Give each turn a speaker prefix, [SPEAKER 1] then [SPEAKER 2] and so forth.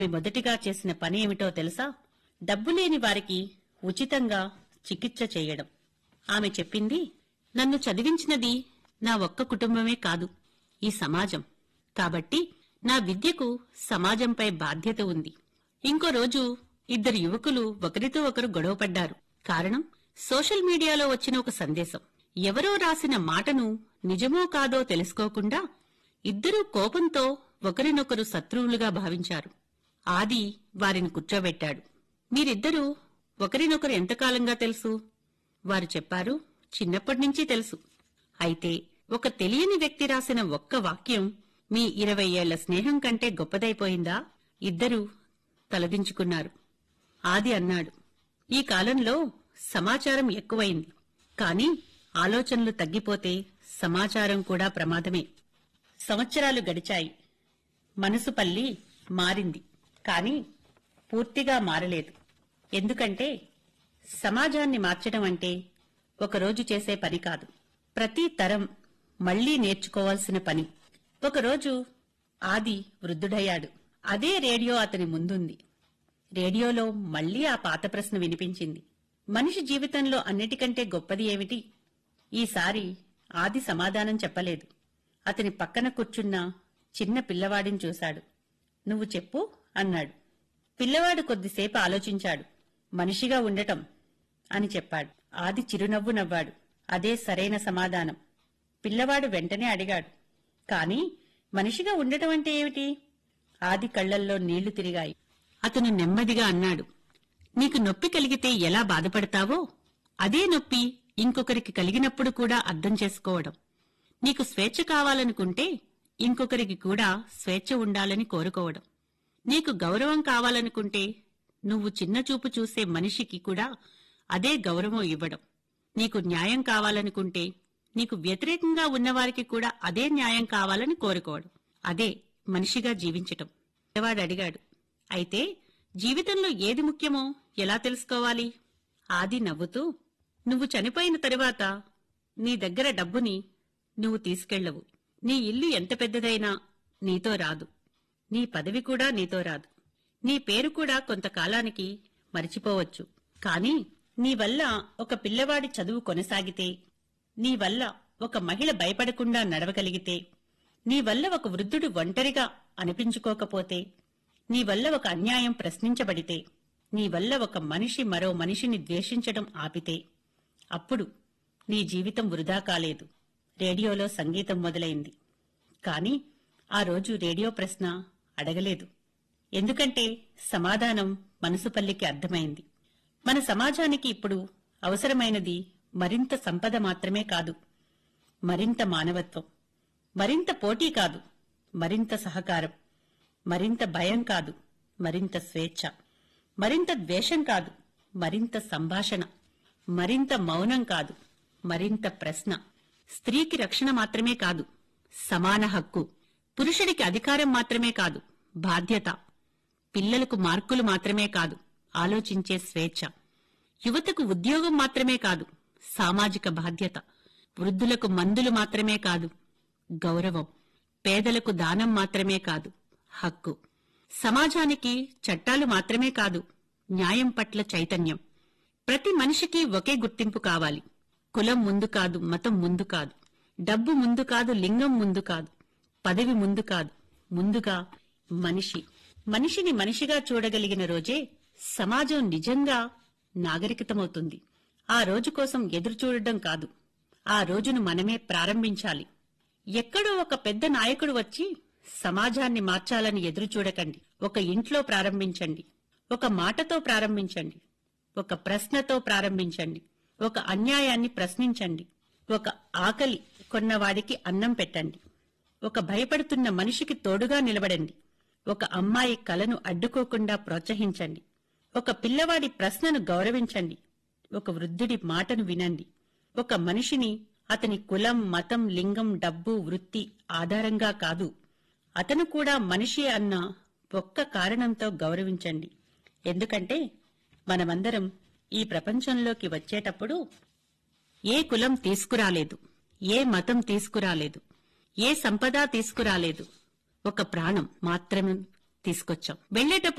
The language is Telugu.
[SPEAKER 1] ఆమె మొదటిగా చేసిన పని ఏమిటో తెలుసా డబ్బు లేని వారికి ఉచితంగా చికిత్స చేయడం ఆమె చెప్పింది నన్ను చదివించినది నా ఒక్క కుటుంబమే కాదు ఈ సమాజం కాబట్టి నా విద్యకు సమాజంపై బాధ్యత ఉంది ఇంకో రోజు ఇద్దరు యువకులు ఒకరితో ఒకరు గొడవపడ్డారు కారణం సోషల్ మీడియాలో వచ్చిన ఒక సందేశం ఎవరో రాసిన మాటను నిజమో కాదో తెలుసుకోకుండా ఇద్దరూ కోపంతో ఒకరినొకరు శత్రువులుగా భావించారు ఆది వారిని కూర్చోబెట్టాడు మీరిద్దరూ ఒకరినొకరు ఎంతకాలంగా తెలుసు వారు చెప్పారు చిన్నప్పటినుంచి తెలుసు అయితే ఒక తెలియని వ్యక్తి రాసిన ఒక్క వాక్యం మీ ఇరవై ఏళ్ల స్నేహం కంటే గొప్పదైపోయిందా ఇద్దరూ తలదించుకున్నారు ఆది అన్నాడు ఈ కాలంలో సమాచారం ఎక్కువైంది కాని ఆలోచనలు తగ్గిపోతే సమాచారం కూడా ప్రమాదమే సంవత్సరాలు గడిచాయి మనసు పల్లి మారింది కాని పూర్తిగా మారలేదు ఎందుకంటే సమాజాన్ని మార్చడం అంటే ఒకరోజు చేసే పని కాదు ప్రతి తరం మళ్లీ నేర్చుకోవాల్సిన పని ఒకరోజు ఆది వృద్ధుడయ్యాడు అదే రేడియో అతని ముందుంది రేడియోలో మళ్లీ ఆ పాత ప్రశ్న వినిపించింది మనిషి జీవితంలో అన్నిటికంటే గొప్పది ఏమిటి ఈసారి ఆది సమాధానం చెప్పలేదు అతని పక్కన కూర్చున్న చిన్న పిల్లవాడిని చూశాడు నువ్వు చెప్పు అన్నాడు పిల్లవాడు కొద్దిసేపు ఆలోచించాడు మనిషిగా ఉండటం అని చెప్పాడు ఆది చిరునవ్వు నవ్వాడు అదే సరైన సమాధానం పిల్లవాడు వెంటనే అడిగాడు కాని మనిషిగా ఉండటం అంటే ఏమిటి ఆది కళ్లల్లో నీళ్లు తిరిగాయి అతను నెమ్మదిగా అన్నాడు నీకు నొప్పి కలిగితే ఎలా బాధపడతావో అదే నొప్పి ఇంకొకరికి కలిగినప్పుడు కూడా అర్థం చేసుకోవడం నీకు స్వేచ్ఛ కావాలనుకుంటే ఇంకొకరికి కూడా స్వేచ్ఛ ఉండాలని కోరుకోవడం నీకు గౌరవం కావాలనుకుంటే నువ్వు చిన్న చూపు చూసే మనిషికి కూడా అదే గౌరవం ఇవ్వడం నీకు న్యాయం కావాలనుకుంటే నీకు వ్యతిరేకంగా ఉన్నవారికి కూడా అదే న్యాయం కావాలని కోరుకోవడం అదే మనిషిగా జీవించటం పిల్లవాడు అడిగాడు అయితే జీవితంలో ఏది ముఖ్యమో ఎలా తెలుసుకోవాలి ఆది నవ్వుతూ నువ్వు చనిపోయిన తరువాత నీ దగ్గర డబ్బుని నువ్వు తీసుకెళ్లవు నీ ఇల్లు ఎంత పెద్దదైనా నీతో రాదు నీ పదవి కూడా నీతో రాదు నీ పేరు కూడా కొంతకాలానికి మరిచిపోవచ్చు కాని నీ వల్ల ఒక పిల్లవాడి చదువు కొనసాగితే నీ వల్ల ఒక మహిళ భయపడకుండా నడవగలిగితే నీ వల్ల ఒక వృద్ధుడు ఒంటరిగా అనిపించుకోకపోతే నీ వల్ల ఒక అన్యాయం ప్రశ్నించబడితే నీ వల్ల ఒక మనిషి మరో మనిషిని ద్వేషించడం ఆపితే అప్పుడు నీ జీవితం వృధా కాలేదు రేడియోలో సంగీతం మొదలైంది కాని ఆ రోజు రేడియో ప్రశ్న అడగలేదు ఎందుకంటే సమాధానం మనసుపల్లికి అర్థమైంది మన సమాజానికి ఇప్పుడు అవసరమైనది మరింత సంపద మాత్రమే కాదు మరింత మానవత్వం మరింత పోటీ కాదు మరింత సహకారం మరింత భయం కాదు మరింత స్వేచ్ఛ మరింత ద్వేషం కాదు మరింత సంభాషణ మరింత మౌనం కాదు మరింత ప్రశ్న స్త్రీకి రక్షణ మాత్రమే కాదు సమాన హక్కు పురుషుడికి అధికారం మాత్రమే కాదు బాధ్యత పిల్లలకు మార్కులు మాత్రమే కాదు ఆలోచించే స్వేచ్ఛ యువతకు ఉద్యోగం మాత్రమే కాదు సామాజిక బాధ్యత వృద్ధులకు మందులు మాత్రమే కాదు గౌరవం పేదలకు దానం మాత్రమే కాదు హక్కు సమాజానికి చట్టాలు మాత్రమే కాదు న్యాయం పట్ల చైతన్యం ప్రతి మనిషికి ఒకే గుర్తింపు కావాలి కులం ముందు కాదు మతం ముందు కాదు డబ్బు ముందు కాదు లింగం ముందు కాదు పదవి ముందు కాదు ముందుగా మనిషి మనిషిని మనిషిగా చూడగలిగిన రోజే సమాజం నిజంగా నాగరికతమవుతుంది ఆ రోజు కోసం ఎదురు చూడడం కాదు ఆ రోజును మనమే ప్రారంభించాలి ఎక్కడో ఒక పెద్ద నాయకుడు వచ్చి సమాజాన్ని మార్చాలని ఎదురు చూడకండి ఒక ఇంట్లో ప్రారంభించండి ఒక మాటతో ప్రారంభించండి ఒక ప్రశ్నతో ప్రారంభించండి ఒక అన్యాయాన్ని ప్రశ్నించండి ఒక ఆకలి కొన్నవాడికి అన్నం పెట్టండి ఒక భయపడుతున్న మనిషికి తోడుగా నిలబడండి ఒక అమ్మాయి కలను అడ్డుకోకుండా ప్రోత్సహించండి ఒక పిల్లవాడి ప్రశ్నను గౌరవించండి ఒక వృద్ధుడి మాటను వినండి ఒక మనిషిని అతని కులం మతం లింగం డబ్బు వృత్తి ఆధారంగా కాదు అతను కూడా మనిషి అన్న ఒక్క కారణంతో గౌరవించండి ఎందుకంటే మనమందరం ఈ ప్రపంచంలోకి వచ్చేటప్పుడు ఏ కులం తీసుకురాలేదు ఏ మతం తీసుకురాలేదు ఏ సంపద తీసుకురాలేదు ఒక ప్రాణం మాత్రమే తీసుకొచ్చాం వెళ్లేటప్పుడు